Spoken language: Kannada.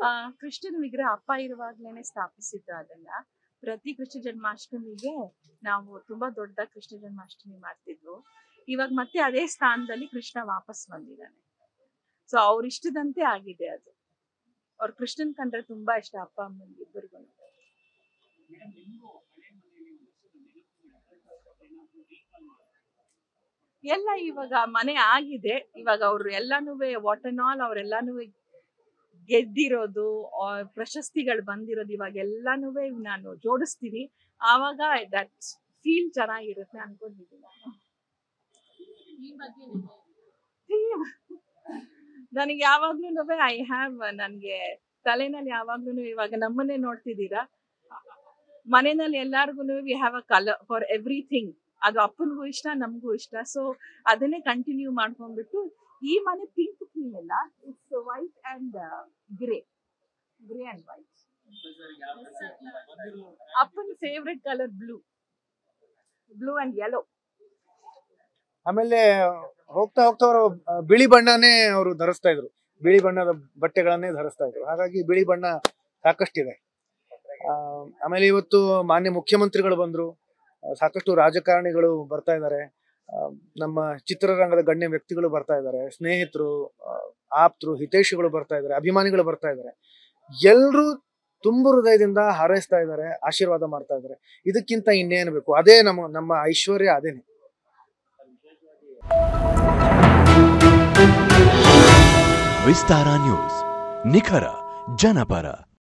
ಆ ಕೃಷ್ಣನ ವಿಗ್ರಹ ಅಪ್ಪ ಇರುವಾಗ್ಲೇನೆ ಸ್ಥಾಪಿಸಿದ್ದು ಅದನ್ನ ಪ್ರತಿ ಕೃಷ್ಣ ಜನ್ಮಾಷ್ಟಮಿಗೆ ನಾವು ತುಂಬಾ ದೊಡ್ಡ ಕೃಷ್ಣ ಜನ್ಮಾಷ್ಟಮಿ ಮಾಡ್ತಿದ್ವು ಇವಾಗ ಮತ್ತೆ ಅದೇ ಸ್ಥಾನದಲ್ಲಿ ಕೃಷ್ಣ ವಾಪಸ್ ಬಂದಿದ್ದಾನೆ ಸೊ ಅವ್ರ ಇಷ್ಟದಂತೆ ಆಗಿದೆ ಅದು ಅವ್ರ ಕೃಷ್ಣನ್ ಕಂಡ್ರೆ ತುಂಬಾ ಇಷ್ಟ ಅಪ್ಪ ಅಮ್ಮನಿಗೆ ಇಬ್ಬರಿಗೂ ಎಲ್ಲ ಇವಾಗ ಮನೆ ಆಗಿದೆ ಇವಾಗ ಅವ್ರು ಎಲ್ಲಾನು ವಾಟ್ ಅಂಡ್ ಆಲ್ ಅವ್ರೆಲ್ಲಾನು ಗೆದ್ದಿರೋದು ಆ, ಪ್ರಶಸ್ತಿಗಳು ಬಂದಿರೋದು ಇವಾಗ ಎಲ್ಲಾನು ನಾನು ಜೋಡಿಸ್ತೀನಿ ಆವಾಗ ದಟ್ ಫೀಲ್ ಚೆನ್ನಾಗಿರುತ್ತೆ ಅನ್ಕೊಂಡಿದ್ದೀನಿ ನಾನು ನನಗೆ ಯಾವಾಗ್ಲೂ ಐ ಹ್ಯಾವ್ ನನಗೆ ತಲೆನಲ್ಲಿ ಯಾವಾಗ್ಲೂ ಇವಾಗ ನಮ್ಮನ್ನೇ ನೋಡ್ತಿದ್ದೀರಾ ಮನೆಯಲ್ಲಿ ಎಲ್ಲಾರ್ಗು we have a colour for everything ಅದು ಅಪ್ಪನಿಗೂ ಇಷ್ಟ ನಮಗೂ ಇಷ್ಟ ಸೊ ಅದನ್ನೇ ಕಂಟಿನ್ಯೂ ಮಾಡ್ಕೊಂಡ್ಬಿಟ್ಟು ಈ ಮನೆ ಪಿಂಕ್ ಥೀಮ್ ಇಲ್ಲ it's white and grey grey and white ಅಪ್ಪನ favourite colour blue blue and yellow ಆಮೇಲೆ ಹೋಗ್ತಾ ಹೋಗ್ತಾ ಅವರು ಬಿಳಿ ಬಣ್ಣನೇ ಅವರು ಧರಿಸ್ತಾ ಇದ್ರು ಬಿಳಿ ಬಣ್ಣದ ಬಟ್ಟೆಗಳನ್ನೇ ಧರಿಸ್ತಾ ಇದ್ರು ಹಾಗಾಗಿ ಬಿಳಿ ಬಣ್ಣ ಸಾಕಷ್ಟಿದೆ ಆ, ಆಮೇಲೆ ಇವತ್ತು ಮಾನ್ಯ ಮುಖ್ಯಮಂತ್ರಿಗಳು ಬಂದ್ರು ಆ, ಸಾಕಷ್ಟು ರಾಜಕಾರಣಿಗಳು ಬರ್ತಾ ಇದ್ದಾರೆ ಆ, ನಮ್ಮ ಚಿತ್ರರಂಗದ ಗಣ್ಯ ವ್ಯಕ್ತಿಗಳು ಬರ್ತಾ ಇದ್ದಾರೆ ಸ್ನೇಹಿತರು ಆ, ಆಪ್ತರು ಹಿತೈಷಿಗಳು ಬರ್ತಾ ಇದ್ದಾರೆ ಅಭಿಮಾನಿಗಳು ಬರ್ತಾ ಇದ್ದಾರೆ ಎಲ್ರೂ ತುಂಬು ಹೃದಯದಿಂದ ಹಾರೈಸ್ತಾ ಇದ್ದಾರೆ ಆಶೀರ್ವಾದ ಮಾಡ್ತಾ ಇದ್ದಾರೆ ಇದಕ್ಕಿಂತ ಇನ್ನೇನು ಬೇಕು ಅದೇ ನಮ್ಮ ನಮ್ಮ ಐಶ್ವರ್ಯ ಅದೇನೆ ವಿಸ್ತಾರ ನ್ಯೂಸ್ ನಿಖರ ಜನಪರ